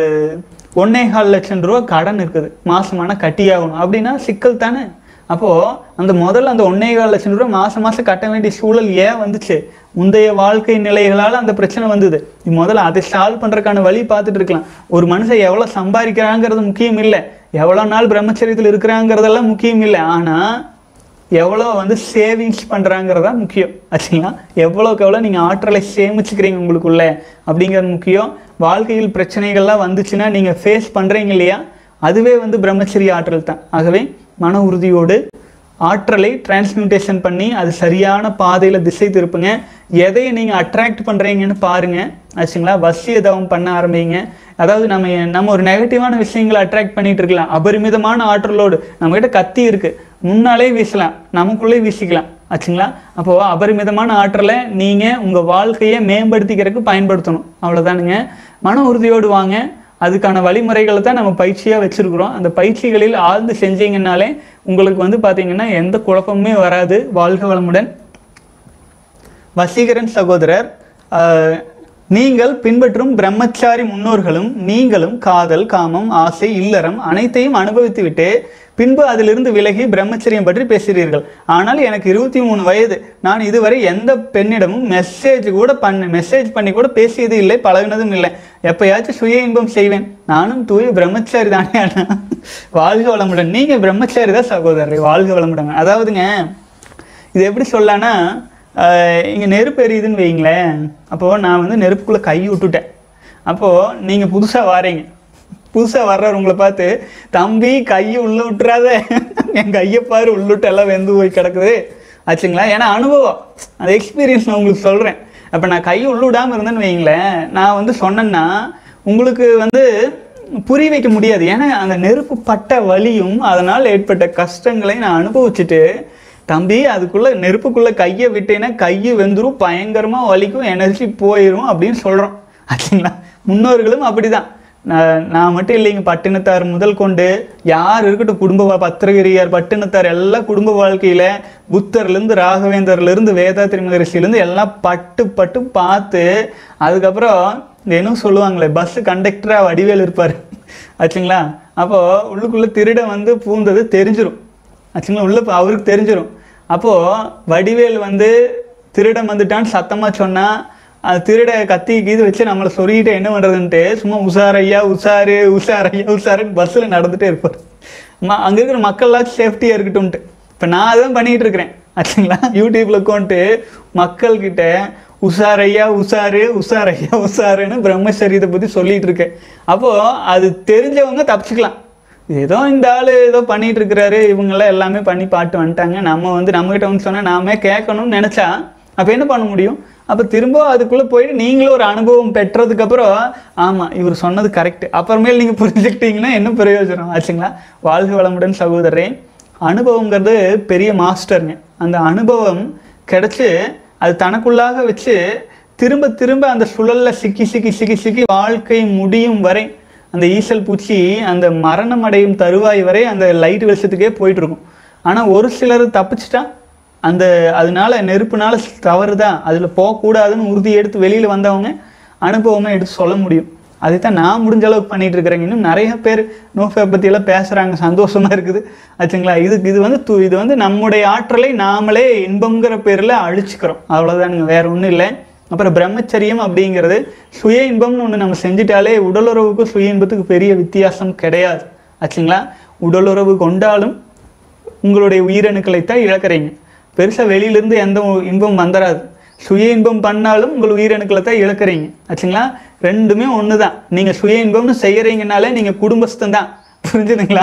ஒன்னே கால் லட்சம் ரூபா கடன் இருக்குது மாசமான கட்டியாகணும் அப்படின்னா சிக்கல் தானே அப்போது அந்த முதல்ல அந்த ஒன்னே கால் லட்சம் ரூபா மாதம் மாதம் கட்ட வேண்டிய சூழல் ஏன் வந்துச்சு முந்தைய வாழ்க்கை நிலைகளால் அந்த பிரச்சனை வந்தது நீ முதல்ல அதை சால்வ் பண்ணுறதுக்கான வழி பார்த்துட்டு இருக்கலாம் ஒரு மனுஷன் எவ்வளோ சம்பாதிக்கிறாங்கிறது முக்கியம் இல்லை எவ்வளோ நாள் பிரம்மச்சரியத்தில் இருக்கிறாங்கிறதெல்லாம் முக்கியம் இல்லை ஆனால் எவ்வளோ வந்து சேவிங்ஸ் பண்ணுறாங்கிறதா முக்கியம் ஆச்சுங்களா எவ்வளோக்கு எவ்வளோ நீங்கள் ஆற்றலை சேமிச்சுக்கிறீங்க உங்களுக்குள்ள அப்படிங்கிறது முக்கியம் வாழ்க்கையில் பிரச்சனைகள்லாம் வந்துச்சுன்னா நீங்கள் ஃபேஸ் பண்ணுறீங்க இல்லையா அதுவே வந்து பிரம்மச்சரிய ஆற்றல் தான் ஆகவே மன உறுதியோடு ஆற்றலை டிரான்ஸ்மியூட்டேஷன் பண்ணி அது சரியான பாதையில் திசை திருப்புங்க எதையை நீங்கள் அட்ராக்ட் பண்ணுறீங்கன்னு பாருங்க ஆச்சுங்களா வசிய தவம் பண்ண ஆரம்பிங்க அதாவது நம்ம நம்ம ஒரு நெகட்டிவான விஷயங்களை அட்ராக்ட் பண்ணிட்டு இருக்கலாம் அபரிமிதமான ஆற்றலோடு நம்மகிட்ட கத்தி இருக்கு முன்னாலே வீசலாம் நமக்குள்ளே வீசிக்கலாம் ஆச்சுங்களா அப்போ அபரிமிதமான ஆற்றலை நீங்கள் உங்கள் வாழ்க்கையை மேம்படுத்திக்கிறதுக்கு பயன்படுத்தணும் அவ்வளோதானுங்க மன உறுதியோடு வாங்க அதுக்கான வழிமுறைகளை தான் நம்ம பயிற்சியாக வச்சுருக்குறோம் அந்த பயிற்சிகளில் ஆழ்ந்து செஞ்சீங்கன்னாலே உங்களுக்கு வந்து பார்த்தீங்கன்னா எந்த குழப்பமுமே வராது வாழ்க வளமுடன் வசீகரன் சகோதரர் ஆஹ், நீங்கள் பின்பற்றும் பிரம்மச்சாரி முன்னோர்களும் நீங்களும் காதல் காமம் ஆசை இல்லறம் அனைத்தையும் அனுபவித்துவிட்டு பின்பு அதிலிருந்து விலகி பிரம்மச்சரியம் பற்றி பேசுகிறீர்கள் ஆனால் எனக்கு இருபத்தி மூணு வயது நான் இதுவரை எந்த பெண்ணிடமும் மெசேஜ் கூட பண்ண மெசேஜ் பண்ணி கூட பேசியது இல்லை பழகுனதும் இல்லை எப்பயாச்சும் சுய இன்பம் செய்வேன் நானும் தூய பிரம்மச்சாரி தானே அண்ணா வாழ்க வளமுடன் நீங்க பிரம்மச்சாரி தான் சகோதரர் வாழ்க வளமுடன் அதாவதுங்க இது எப்படி சொல்லலாம்னா இங்கே நெருப்பு எரியுதுன்னு வைங்களேன் அப்போது நான் வந்து நெருப்புக்குள்ளே கை விட்டுட்டேன் அப்போது நீங்கள் புதுசாக வாரீங்க புதுசாக வர்றவர் உங்களை பார்த்து தம்பி கையை உள்ள விட்டுறாத என் கையை பாரு உள்ளுட்டு எல்லாம் வெந்து போய் கிடக்குது ஆச்சுங்களா ஏன்னா அனுபவம் அந்த எக்ஸ்பீரியன்ஸ் நான் உங்களுக்கு சொல்கிறேன் அப்போ நான் கையை உள்ள விடாமல் இருந்தேன்னு வைங்களேன் நான் வந்து சொன்னேன்னா உங்களுக்கு வந்து புரிய வைக்க முடியாது ஏன்னா அந்த நெருப்பு பட்ட வலியும் அதனால் ஏற்பட்ட கஷ்டங்களை நான் அனுபவிச்சுட்டு தம்பி அதுக்குள்ள நெருப்புக்குள்ள கையை விட்டேன்னா கையை வெந்துரும் பயங்கரமா வலிக்கும் எனர்ஜி போயிடும் அப்படின்னு சொல்றோம் ஆச்சுங்களா முன்னோர்களும் அப்படிதான் நான் நான் மட்டும் இல்லைங்க பட்டினத்தார் முதல் கொண்டு யார் இருக்கட்டும் குடும்ப வா- பத்திரகிரியார் பட்டினத்தார் எல்லாம் குடும்ப வாழ்க்கையில புத்தர்லேருந்து ராகவேந்தர்லேருந்து வேதாத்திரி மகரிஷிலேருந்து எல்லாம் பட்டு பட்டு பார்த்து அதுக்கப்புறம் இந்த என்ன சொல்லுவாங்களே பஸ் கண்டக்டரா வடிவேல் இருப்பார் ஆச்சுங்களா அப்போ உள்ளுக்குள்ள திருட வந்து பூந்தது தெரிஞ்சிரும் ஆச்சுங்களா உள்ள போ- அவருக்கு தெரிஞ்சிரும் அப்போ வடிவேல் வந்து திருடன் வந்துட்டான்னு சத்தமா சொன்னா அது திருட கத்தி கீது வச்சு நம்மளை சொல்லிட்டு என்ன பண்றதுன்ட்டு சும்மா உஷாரையா உஷாரு உஷாரையா உஷாருன்னு பஸ்ஸில் நடந்துட்டே இருப்பார் ம- அங்க இருக்கிற மக்கள்லாம் சேஃப்டியா இருக்கட்டும்ட்டு இப்போ நான் அதான் பண்ணிட்டு இருக்கிறேன் ஆச்சுங்களா யூடியூப்ல உட்காந்துட்டு மக்கள்கிட்ட உஷாரையா உஷாரு உஷாரையா உஷாருன்னு பிரம்மச்சரியத்தை பற்றி சொல்லிட்டு இருக்கேன் அப்போது அது தெரிஞ்சவங்க தப்பிச்சுக்கலாம் ஏதோ இந்த ஆள் ஏதோ பண்ணிட்டு இருக்கிறாரு இவங்கெல்லாம் எல்லாமே பண்ணி பாட்டு வந்துட்டாங்க நம்ம வந்து நம்மகிட்ட வந்து சொன்னால் நாமே கேட்கணும்னு நினச்சா அப்போ என்ன பண்ண முடியும் அப்போ திரும்ப அதுக்குள்ளே போயிட்டு நீங்களும் ஒரு அனுபவம் பெற்றதுக்கப்புறம் ஆமாம் இவர் சொன்னது கரெக்ட் அப்புறமேல் நீங்கள் புரிஞ்சுக்கிட்டீங்கன்னா என்ன பிரயோஜனம் ஆச்சுங்களா வாழ்க வளமுடன் சகோதரரே அனுபவங்கிறது பெரிய மாஸ்டருங்க அந்த அனுபவம் கிடைச்சு அது தனக்குள்ளாக வச்சு திரும்ப திரும்ப அந்த சுழல்ல சிக்கி சிக்கி சிக்கி சிக்கி வாழ்க்கை முடியும் வரை அந்த ஈசல் பூச்சி அந்த மரணம் அடையும் தருவாய் வரை அந்த லைட் வெளிச்சத்துக்கே போயிட்டு இருக்கும் ஆனால் ஒரு சிலர் தப்பிச்சிட்டா அந்த அதனால நெருப்புனால தவறு தான் அதில் போகக்கூடாதுன்னு உறுதி எடுத்து வெளியில் வந்தவங்க அனுபவமாக எடுத்து சொல்ல முடியும் அதை தான் நான் முடிஞ்ச அளவுக்கு பண்ணிட்டு இருக்கிறேங்க இன்னும் நிறைய பேர் நோஃபே பற்றியெல்லாம் பேசுகிறாங்க சந்தோஷமா இருக்குது ஆச்சுங்களா இதுக்கு இது வந்து து- இது வந்து நம்முடைய ஆற்றலை நாமளே இன்பங்கிற பேரில் அழிச்சுக்கிறோம் அவ்வளோதானுங்க வேற ஒன்றும் இல்லை அப்புறம் பிரம்மச்சரியம் அப்படிங்கிறது சுய இன்பம்னு ஒன்று நம்ம செஞ்சுட்டாலே உடலுறவுக்கும் சுய இன்பத்துக்கு பெரிய வித்தியாசம் கிடையாது ஆச்சுங்களா உடலுறவு கொண்டாலும் உங்களுடைய உயிரணுக்களைத்தான் இழக்கிறீங்க பெருசாக வெளியிலேருந்து எந்த ஒரு இன்பம் வந்துடாது சுய இன்பம் பண்ணாலும் உங்கள் உயிரணுக்களை தான் இழக்கிறீங்க ஆச்சுங்களா ரெண்டுமே ஒன்று தான் நீங்கள் சுய இன்பம்னு செய்கிறீங்கனாலே நீங்கள் குடும்பஸ்தன் தான் புரிஞ்சுதுங்களா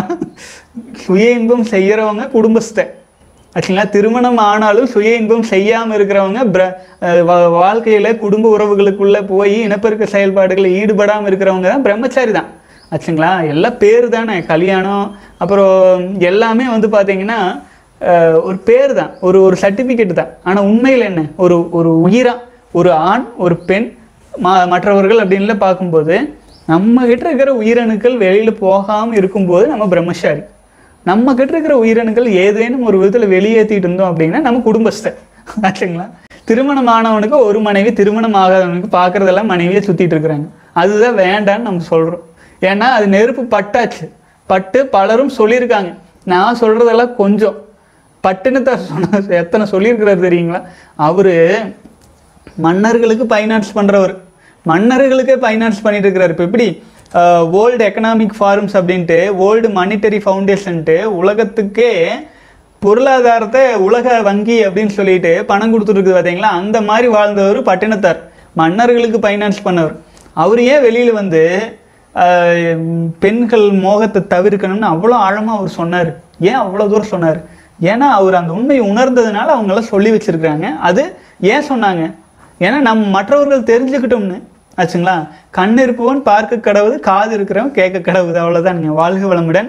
சுய இன்பம் செய்கிறவங்க குடும்பஸ்தன் ஆச்சுங்களா திருமணம் ஆனாலும் சுய இன்பம் செய்யாமல் இருக்கிறவங்க பிர அஹ் வா- வாழ்க்கையில குடும்ப உறவுகளுக்குள்ள போய் இனப்பெருக்க செயல்பாடுகளில் ஈடுபடாமல் இருக்கிறவங்க தான் பிரம்மச்சாரி தான் ஆச்சுங்களா எல்லாம் பேர் தானே கல்யாணம் அப்புறம் எல்லாமே வந்து பார்த்தீங்கன்னா அஹ், ஒரு பேர் தான் ஒரு ஒரு சர்டிஃபிகேட் தான் ஆனால் உண்மையில் என்ன ஒரு ஒரு உயிரா ஒரு ஆண் ஒரு பெண் ம மற்றவர்கள் அப்படின்ல பார்க்கும்போது நம்ம கிட்ட இருக்கிற உயிரணுக்கள் வெளியில் போகாமல் இருக்கும்போது நம்ம பிரம்மச்சாரி நம்ம கிட்ட இருக்கிற உயிரணுக்கள் ஏதேனும் ஒரு விதத்தில் வெளியேற்றிட்டு இருந்தோம் அப்படின்னா நம்ம குடும்பஸ்தர் ஆச்சுங்களா திருமணம் ஆனவனுக்கு ஒரு மனைவி திருமணம் ஆகாதவனுக்கு பார்க்கறதெல்லாம் மனைவியை சுற்றிட்டு இருக்கிறாங்க அதுதான் வேண்டான்னு நம்ம சொல்கிறோம் ஏன்னா அது நெருப்பு பட்டாச்சு பட்டு பலரும் சொல்லியிருக்காங்க நான் சொல்கிறதெல்லாம் கொஞ்சம் பட்டுன்னு தான் சொன்ன எத்தனை சொல்லியிருக்கிறாரு தெரியுங்களா அவரு மன்னர்களுக்கு ஃபைனான்ஸ் பண்றவர் மன்னர்களுக்கே ஃபைனான்ஸ் பண்ணிட்டு இருக்கிறாரு இப்போ எப்படி வேர்ல்டு எக்கனாமிக் ஃபாரம்ஸ் அப்படின்ட்டு வேர்ல்டு மானிட்டரி ஃபவுண்டேஷன்ட்டு உலகத்துக்கே பொருளாதாரத்தை உலக வங்கி அப்படின்னு சொல்லிட்டு பணம் கொடுத்துருக்கு பார்த்தீங்களா அந்த மாதிரி வாழ்ந்தவர் பட்டினத்தார் மன்னர்களுக்கு ஃபைனான்ஸ் பண்ணவர் அவர் ஏன் வெளியில் வந்து ஆஹ், பெண்கள் மோகத்தை தவிர்க்கணும்னு அவ்வளோ ஆழமாக அவர் சொன்னார் ஏன் அவ்வளோ தூரம் சொன்னார் ஏன்னா அவர் அந்த உண்மையை உணர்ந்ததுனால அவங்களாம் சொல்லி வச்சிருக்கிறாங்க அது ஏன் சொன்னாங்க ஏன்னா நம்ம மற்றவர்கள் தெரிஞ்சுக்கிட்டோம்னு ஆச்சுங்களா கண் இருப்பவன் பார்க்க கடவுது காது இருக்கிறவன் கேட்க கடவுது அவ்வளோதான் நீங்கள் வாழ்க வளமுடன்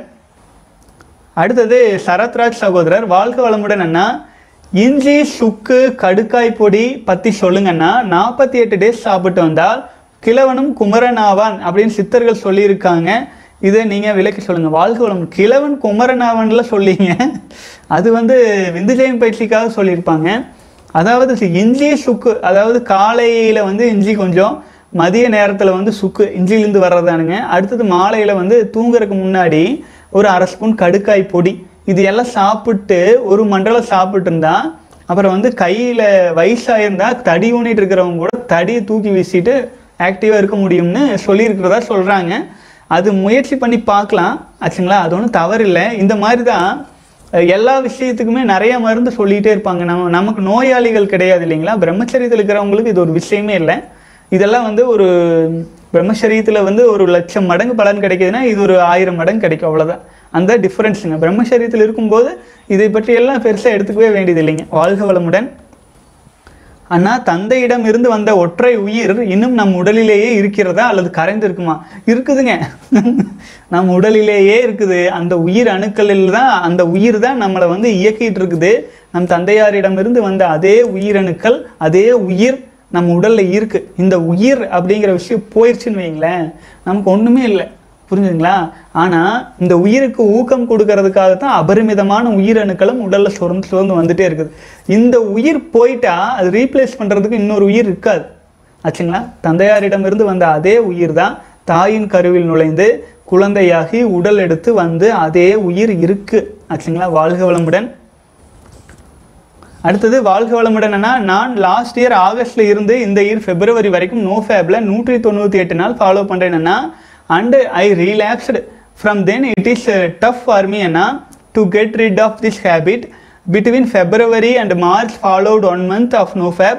அடுத்தது சரத்ராஜ் சகோதரர் வாழ்க வளமுடன் அண்ணா இஞ்சி சுக்கு கடுக்காய் பொடி பற்றி சொல்லுங்கண்ணா நாற்பத்தி எட்டு டேஸ் சாப்பிட்டு வந்தால் கிழவனும் குமரன் ஆவான் அப்படின்னு சித்தர்கள் சொல்லியிருக்காங்க இதை நீங்கள் விளக்கி சொல்லுங்க வாழ்க வளம் கிழவன் குமரன் ஆவான்ல சொல்லிங்க அது வந்து விந்துஜெயம் பயிற்சிக்காக சொல்லியிருப்பாங்க அதாவது சி- இஞ்சி சுக்கு அதாவது காலையில் வந்து இஞ்சி கொஞ்சம் மதிய நேரத்தில் வந்து சுக்கு இஞ்சிலேருந்து வர்றதானுங்க அடுத்தது மாலையில் வந்து தூங்குறதுக்கு முன்னாடி ஒரு அரை ஸ்பூன் கடுக்காய் பொடி இது எல்லாம் சாப்பிட்டு ஒரு மண்டலம் சாப்பிட்டு இருந்தா அப்புறம் வந்து கையில் வயசாயிருந்தா தடி ஊனிட்டு இருக்கிறவங்க கூட தடியை தூக்கி வீசிட்டு ஆக்டிவாக இருக்க முடியும்னு சொல்லியிருக்கிறதா சொல்கிறாங்க அது முயற்சி பண்ணி பார்க்கலாம் ஆச்சுங்களா அது ஒன்றும் தவறில்லை இந்த மாதிரி தான் அஹ் எல்லா விஷயத்துக்குமே நிறைய மருந்து சொல்லிகிட்டே இருப்பாங்க நம்ம நமக்கு நோயாளிகள் கிடையாது இல்லைங்களா பிரம்மச்சரியத்தில் இருக்கிறவங்களுக்கு இது ஒரு விஷயமே இல்லை இதெல்லாம் வந்து ஒரு பிரம்மச்சரியத்தில் வந்து ஒரு லட்சம் மடங்கு பலன் கிடைக்குதுன்னா இது ஒரு ஆயிரம் மடங்கு கிடைக்கும் அவ்வளோதான் அந்த டிஃப்ரென்ஸுங்க பிரம்மச்சரியத்தில் இருக்கும்போது இதை பற்றி எல்லாம் பெருசாக எடுத்துக்கவே வேண்டியது இல்லைங்க வாழ்க வளமுடன் அண்ணா தந்தையிடம் இருந்து வந்த ஒற்றை உயிர் இன்னும் நம் உடலிலேயே இருக்கிறதா அல்லது கரைந்து இருக்குமா இருக்குதுங்க நம் உடலிலேயே இருக்குது அந்த உயிர் அணுக்களில் தான் அந்த உயிர் தான் நம்மளை வந்து இயக்கிட்டு இருக்குது நம் தந்தையாரிடமிருந்து வந்த அதே உயிரணுக்கள் அதே உயிர் நம்ம உடல்ல இருக்கு இந்த உயிர் அப்படிங்கிற விஷயம் போயிடுச்சுன்னு வைங்களேன் நமக்கு ஒண்ணுமே இல்லை புரிஞ்சுங்களா ஆனா இந்த உயிருக்கு ஊக்கம் கொடுக்கறதுக்காக தான் அபரிமிதமான உயிரணுக்களும் உடல்ல சுரந்து சுரந்து வந்துட்டே இருக்குது இந்த உயிர் போயிட்டா அது ரீப்ளேஸ் பண்றதுக்கு இன்னொரு உயிர் இருக்காது ஆச்சுங்களா தந்தையாரிடமிருந்து வந்த அதே உயிர் தான் தாயின் கருவில் நுழைந்து குழந்தையாகி உடல் எடுத்து வந்து அதே உயிர் இருக்கு ஆச்சுங்களா வாழ்க வளமுடன் அடுத்தது வாழ்க வளமுடனா நான் லாஸ்ட் இயர் ஆகஸ்ட்ல இருந்து இந்த இயர் பிப்ரவரி வரைக்கும் நோ ஃபேப்ல நூற்றி தொண்ணூற்றி எட்டு நாள் ஃபாலோ பண்ணுறேன்னா and I relaxed from then it is tough for me அண்ணா to get rid of this habit between February and March followed one month of no fap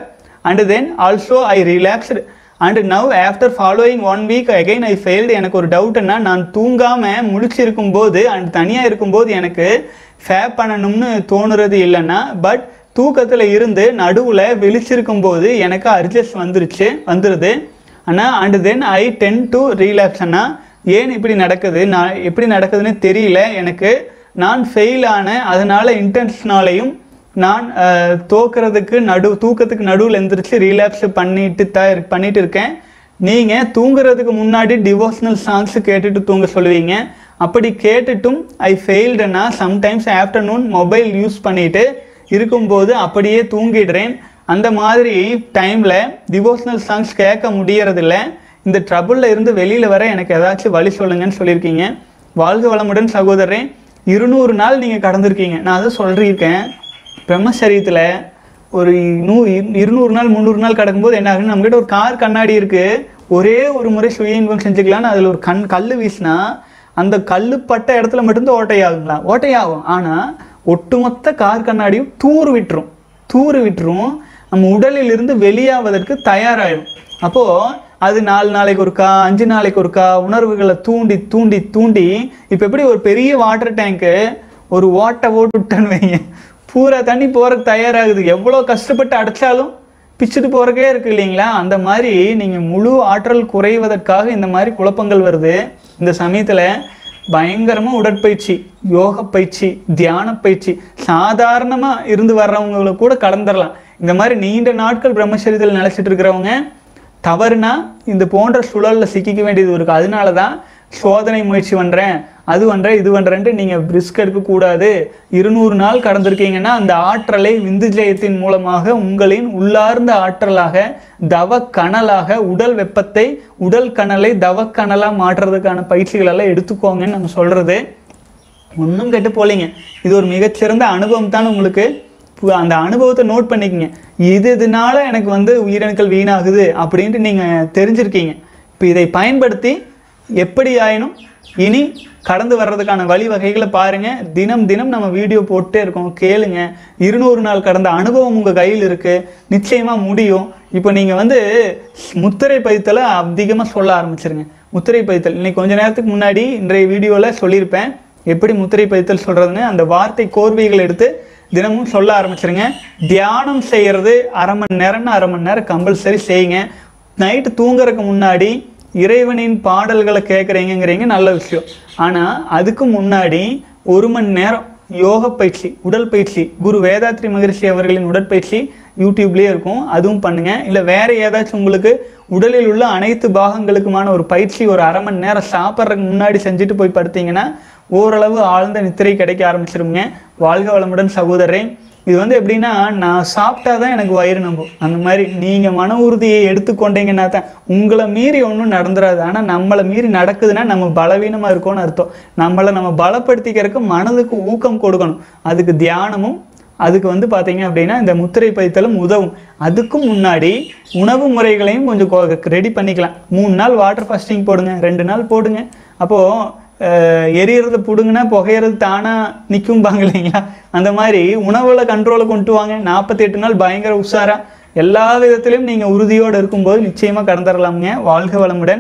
and then also I relaxed and now after following one week again I failed எனக்கு ஒரு டவுட்னா நான் தூங்காமல் முழிச்சிருக்கும் போது and தனியாக இருக்கும்போது எனக்கு ஃபேப் பண்ணணும்னு தோணுறது இல்லைன்னா பட் தூக்கத்தில் இருந்து நடுவில் விழிச்சிருக்கும் போது எனக்கு அர்ஜஸ்ட் வந்துருச்சு வந்துடுது ஆனால் and then I tend to relax அண்ணா ஏன் இப்படி நடக்குது நான் எப்படி நடக்குதுன்னு தெரியல எனக்கு நான் ஃபெயில் ஆனேன் அதனால இன்டென்ஷனாலையும் நான் அஹ், தோக்குறதுக்கு நடு தூக்கத்துக்கு நடுவில் எந்திரிச்சு ரீலாக்ஸ் பண்ணிட்டு தான் இரு- பண்ணிட்டு இருக்கேன் நீங்கள் தூங்குறதுக்கு முன்னாடி டிவோஷனல் சாங்ஸ் கேட்டுட்டு தூங்க சொல்லுவீங்க அப்படி கேட்டுட்டும் ஐ ஃபெயில்டுன்னா சம்டைம்ஸ் ஆஃப்டர்நூன் மொபைல் யூஸ் பண்ணிட்டு இருக்கும்போது அப்படியே தூங்கிடுறேன் அந்த மாதிரி டைமில் டிவோஷனல் சாங்ஸ் கேட்க முடியறதில்ல இந்த ட்ரபுளில் இருந்து வெளியில் வர எனக்கு ஏதாச்சும் வழி சொல்லுங்கன்னு சொல்லியிருக்கீங்க வாழ்க வளமுடன் சகோதரன் இருநூறு நாள் நீங்கள் கடந்திருக்கீங்க நான் அதை சொல்லியிருக்கேன் பிரம்மசரியத்தில் ஒரு நூ இரு- இருநூறு நாள் முந்நூறு நாள் கடக்கும்போது என்ன ஆகுன்னு நம்மகிட்ட ஒரு கார் கண்ணாடி இருக்குது ஒரே ஒரு முறை சுய இன்பம் செஞ்சுக்கலான்னு அதில் ஒரு கண் கல் வீசினா அந்த கல் பட்ட இடத்துல மட்டும்தான் ஓட்டையாகுங்களா ஓட்டையாகும் ஆனால் ஒட்டுமொத்த கார் கண்ணாடியும் தூறு விட்டுரும் தூறு விட்டுரும் நம்ம உடலில் இருந்து வெளியாவதற்கு தயாராகிடும் அப்போது அது நாலு நாளைக்கு ஒருக்கா அஞ்சு நாளைக்கு ஒருக்கா உணர்வுகளை தூண்டி தூண்டி தூண்டி இப்போ எப்படி ஒரு பெரிய வாட்டர் டேங்க்கு ஒரு ஓட்டை ஓட்டு விட்டேன்னு வைங்க பூரா தண்ணி போகிறதுக்கு தயாராகுது எவ்வளோ கஷ்டப்பட்டு அடைச்சாலும் பிச்சுட்டு போகிறக்கே இருக்கு இல்லைங்களா அந்த மாதிரி நீங்கள் முழு ஆற்றல் குறைவதற்காக இந்த மாதிரி குழப்பங்கள் வருது இந்த சமயத்தில் பயங்கரமாக உடற்பயிற்சி யோக பயிற்சி தியான பயிற்சி சாதாரணமாக இருந்து வர்றவங்களை கூட கலந்துடலாம் இந்த மாதிரி நீண்ட நாட்கள் பிரம்மச்சரியத்தில் நிலைச்சிட்டு இருக்கிறவங்க தவறுனா இந்த போன்ற சூழலில் சிக்கிக்க வேண்டியது இருக்கு அதனால தான் சோதனை முயற்சி பண்ணுறேன் அது பண்ணுறேன் இது பண்ணுறேன்ட்டு நீங்கள் ரிஸ்க் எடுக்கக்கூடாது இருநூறு நாள் கடந்திருக்கீங்கன்னா அந்த ஆற்றலை விந்து ஜெயத்தின் மூலமாக உங்களின் உள்ளார்ந்த ஆற்றலாக தவ கனலாக உடல் வெப்பத்தை உடல் கனலை தவ கனலாக மாற்றுறதுக்கான பயிற்சிகள் எல்லாம் எடுத்துக்கோங்கன்னு நம்ம சொல்கிறது ஒன்றும் கெட்டு போகலைங்க இது ஒரு மிகச்சிறந்த அனுபவம் தான் உங்களுக்கு பு- அந்த அனுபவத்தை நோட் பண்ணிக்கங்க இது இதனால எனக்கு வந்து உயிரணுக்கள் வீணாகுது அப்படின்ட்டு நீங்கள் தெரிஞ்சிருக்கீங்க இப்போ இதை பயன்படுத்தி எப்படி ஆயினும் இனி கடந்து வர்றதுக்கான வழிவகைகளை பாருங்க தினம் தினம் நம்ம வீடியோ போட்டே இருக்கோம் கேளுங்க இருநூறு நாள் கடந்த அனுபவம் உங்கள் கையில் இருக்கு நிச்சயமாக முடியும் இப்போ நீங்கள் வந்து முத்திரை பதித்தலை அதிகமாக சொல்ல ஆரம்பிச்சிருங்க முத்திரை பதித்தல் இன்னைக்கு கொஞ்ச நேரத்துக்கு முன்னாடி இன்றைய வீடியோவில் சொல்லியிருப்பேன் எப்படி முத்திரை பதித்தல் சொல்றதுன்னு அந்த வார்த்தை கோர்வைகள் எடுத்து தினமும் சொல்ல ஆரம்பிச்சிருங்க தியானம் செய்யறது அரை மணி நேரம்னு அரை மணி நேரம் கம்பல்சரி செய்யுங்க நைட்டு தூங்குறதுக்கு முன்னாடி இறைவனின் பாடல்களை கேட்குறீங்கிறீங்க நல்ல விஷயம் ஆனால் அதுக்கு முன்னாடி ஒரு மணி நேரம் யோக பயிற்சி உடல் பயிற்சி குரு வேதாத்ரி மகரிஷி அவர்களின் உடற்பயிற்சி யூடியூப்லேயே இருக்கும் அதுவும் பண்ணுங்க இல்லை வேற ஏதாச்சும் உங்களுக்கு உடலில் உள்ள அனைத்து பாகங்களுக்குமான ஒரு பயிற்சி ஒரு அரை மணி நேரம் சாப்பிட்றதுக்கு முன்னாடி செஞ்சுட்டு போய் படுத்தீங்கன்னா ஓரளவு ஆழ்ந்த நித்திரை கிடைக்க ஆரம்பிச்சிருங்க வாழ்க வளமுடன் சகோதரரே இது வந்து எப்படின்னா நான் சாப்பிட்டா தான் எனக்கு வயிறு நம்பும் அந்த மாதிரி நீங்கள் மன உறுதியை எடுத்துக்கொண்டீங்கன்னா தான் உங்களை மீறி ஒன்றும் நடந்துராது ஆனால் நம்மளை மீறி நடக்குதுன்னா நம்ம பலவீனமாக இருக்கோம்னு அர்த்தம் நம்மளை நம்ம பலப்படுத்திக்கிறதுக்கு மனதுக்கு ஊக்கம் கொடுக்கணும் அதுக்கு தியானமும் அதுக்கு வந்து பார்த்தீங்க அப்படின்னா இந்த முத்திரை பைத்தலும் உதவும் அதுக்கும் முன்னாடி உணவு முறைகளையும் கொஞ்சம் ரெடி பண்ணிக்கலாம் மூணு நாள் வாட்டர் ஃபாஸ்டிங் போடுங்க ரெண்டு நாள் போடுங்க அப்போது எரியறத பிடுங்கினா புகையிறது தானாக நிற்கும்பாங்க இல்லைங்களா அந்த மாதிரி உணவுல கண்ட்ரோலை கொண்டு வாங்க நாற்பத்தி எட்டு நாள் பயங்கர உஷாரா எல்லா விதத்திலையும் நீங்கள் உறுதியோடு இருக்கும்போது நிச்சயமாக கடந்துடலாமுங்க வாழ்க வளமுடன்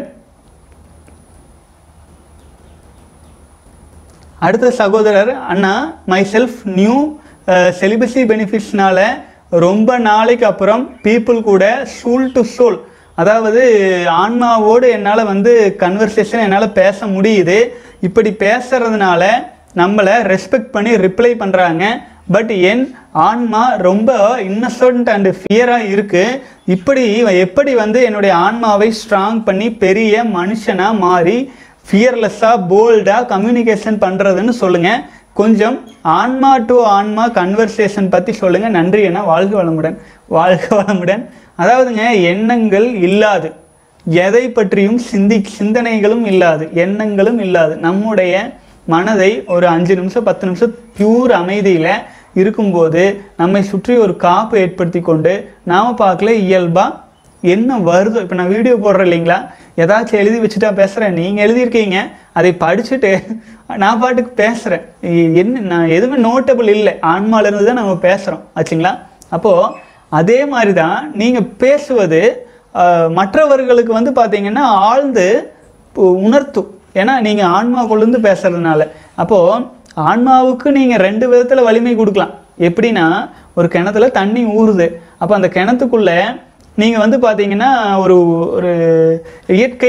அடுத்த சகோதரர் அண்ணா மை செல்ஃப் நியூ செலிபஸி பெனிஃபிட்ஸ்னால ரொம்ப நாளைக்கு அப்புறம் பீப்புள் கூட சூல் டு சோல் அதாவது ஆன்மாவோடு என்னால் வந்து கன்வர்சேஷன் என்னால் பேச முடியுது இப்படி பேசுறதுனால நம்மளை ரெஸ்பெக்ட் பண்ணி ரிப்ளை பண்ணுறாங்க பட் என் ஆன்மா ரொம்ப இன்னசென்ட் அண்ட் ஃபியராக இருக்குது இப்படி எப்படி வந்து என்னுடைய ஆன்மாவை ஸ்ட்ராங் பண்ணி பெரிய மனுஷனாக மாறி ஃபியர்லெஸ்ஸாக போல்டாக கம்யூனிகேஷன் பண்ணுறதுன்னு சொல்லுங்கள் கொஞ்சம் ஆன்மா டு ஆன்மா கன்வர்சேஷன் பற்றி சொல்லுங்கள் நன்றி என வாழ்க வளமுடன் வாழ்க வளமுடன் அதாவதுங்க எண்ணங்கள் இல்லாது எதை பற்றியும் சிந்தி சிந்தனைகளும் இல்லாது எண்ணங்களும் இல்லாது நம்முடைய மனதை ஒரு அஞ்சு நிமிஷம் பத்து நிமிஷம் பியூர் அமைதியில் இருக்கும்போது நம்மை சுற்றி ஒரு காப்பு ஏற்படுத்தி கொண்டு நாம் பார்க்கல இயல்பாக என்ன வருதோ இப்போ நான் வீடியோ போடுறேன் இல்லைங்களா ஏதாச்சும் எழுதி வச்சுட்டா பேசுகிறேன் நீங்கள் எழுதியிருக்கீங்க அதை படிச்சுட்டு நான் பாட்டுக்கு பேசுகிறேன் என்ன நான் எதுவுமே நோட்டபிள் இல்லை ஆன்மாலேருந்து தான் நம்ம பேசுகிறோம் ஆச்சுங்களா அப்போது அதே மாதிரி தான் நீங்கள் பேசுவது ஆஹ், மற்றவர்களுக்கு வந்து பார்த்தீங்கன்னா ஆழ்ந்து உ- உணர்த்தும் ஏன்னா நீங்கள் ஆன்மாக்குள்ளேருந்து பேசுறதுனால அப்போது ஆன்மாவுக்கு நீங்கள் ரெண்டு விதத்தில் வலிமை கொடுக்கலாம் எப்படின்னா ஒரு கிணத்துல தண்ணி ஊறுது அப்போ அந்த கிணத்துக்குள்ள நீங்கள் வந்து பார்த்தீங்கன்னா ஒரு ஒரு இயற்கை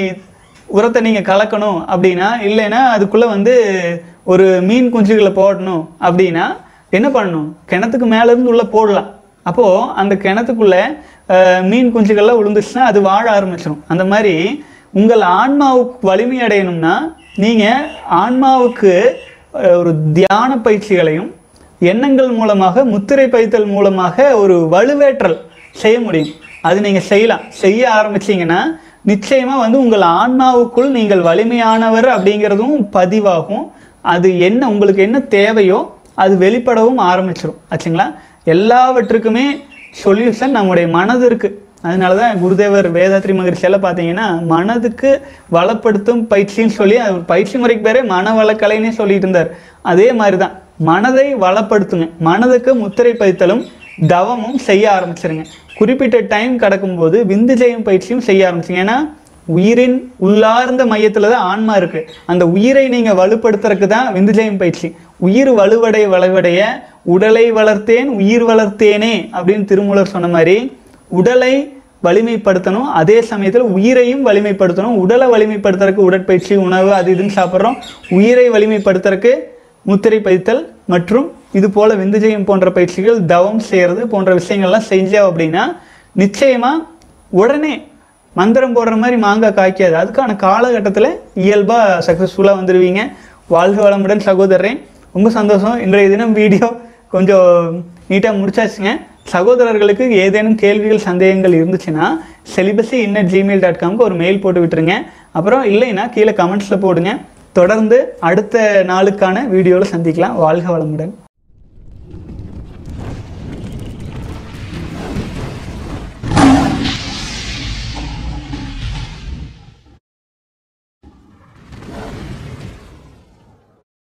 உரத்தை நீங்கள் கலக்கணும் அப்படின்னா இல்லைன்னா அதுக்குள்ளே வந்து ஒரு மீன் குஞ்சுகளை போடணும் அப்படின்னா என்ன பண்ணணும் கிணத்துக்கு மேலேருந்து உள்ளே போடலாம் அப்போது அந்த கிணத்துக்குள்ளே அஹ், மீன் குஞ்சுகள்லாம் விழுந்துச்சுன்னா அது வாழ ஆரம்பிச்சிடும் அந்த மாதிரி உங்கள் ஆன்மாவுக்கு வலிமை அடையணும்னா நீங்கள் ஆன்மாவுக்கு அஹ், ஒரு தியான பயிற்சிகளையும் எண்ணங்கள் மூலமாக முத்திரை பைத்தல் மூலமாக ஒரு வலுவேற்றல் செய்ய முடியும் அது நீங்கள் செய்யலாம் செய்ய ஆரம்பிச்சீங்கன்னா நிச்சயமாக வந்து உங்கள் ஆன்மாவுக்குள் நீங்கள் வலிமையானவர் அப்படிங்கிறதும் பதிவாகும் அது என்ன உங்களுக்கு என்ன தேவையோ அது வெளிப்படவும் ஆரம்பிச்சிடும் ஆச்சுங்களா எல்லாவற்றுக்குமே சொல்யூஷன் நம்முடைய மனது இருக்கு அதனால தான் குருதேவர் வேதாத்ரி மகிழ்ச்சியெல்லாம் பார்த்தீங்கன்னா மனதுக்கு வளப்படுத்தும் பயிற்சின்னு சொல்லி அது ஒரு பயிற்சி முறைக்கு பேரே மனவளக்கலைன்னே சொல்லிட்டு இருந்தார் அதே மாதிரி தான் மனதை வளப்படுத்துங்க மனதுக்கு முத்திரை பைத்தலும் தவமும் செய்ய ஆரம்பிச்சிருங்க குறிப்பிட்ட டைம் கடக்கும்போது விந்து ஜெயம் பயிற்சியும் செய்ய ஆரம்பிச்சிங்க ஏன்னா உயிரின் உள்ளார்ந்த மையத்தில் தான் ஆன்மா இருக்கு அந்த உயிரை நீங்கள் வலுப்படுத்துறதுக்கு தான் விந்துஜயம் பயிற்சி உயிர் வலுவடைய வலுவடைய உடலை வளர்த்தேன் உயிர் வளர்த்தேனே அப்படின்னு திருமூலர் சொன்ன மாதிரி உடலை வலிமைப்படுத்தணும் அதே சமயத்தில் உயிரையும் வலிமைப்படுத்தணும் உடலை வலிமைப்படுத்துறதுக்கு உடற்பயிற்சி உணவு அது இதுன்னு சாப்பிட்றோம் உயிரை வலிமைப்படுத்துறதுக்கு முத்திரை பதித்தல் மற்றும் இது போல விந்துஜயம் போன்ற பயிற்சிகள் தவம் செய்கிறது போன்ற விஷயங்கள்லாம் செஞ்சோம் அப்படின்னா நிச்சயமாக உடனே மந்திரம் போடுற மாதிரி மாங்காய் காய்க்காது அதுக்கான காலகட்டத்தில் இயல்பாக சக்ஸஸ்ஃபுல்லாக வந்துடுவீங்க வாழ்க வளமுடன் சகோதரன் ரொம்ப சந்தோஷம் இன்றைய தினம் வீடியோ கொஞ்சம் நீட்டாக முடிச்சாச்சுங்க சகோதரர்களுக்கு ஏதேனும் கேள்விகள் சந்தேகங்கள் இருந்துச்சுன்னா செலிபஸி இன்னட் ஜிமெயில் டாட் காம்க்கு ஒரு மெயில் போட்டு விட்டுருங்க அப்புறம் இல்லைன்னா கீழே கமெண்ட்ஸில் போடுங்க தொடர்ந்து அடுத்த நாளுக்கான வீடியோவில் சந்திக்கலாம் வாழ்க வளமுடன்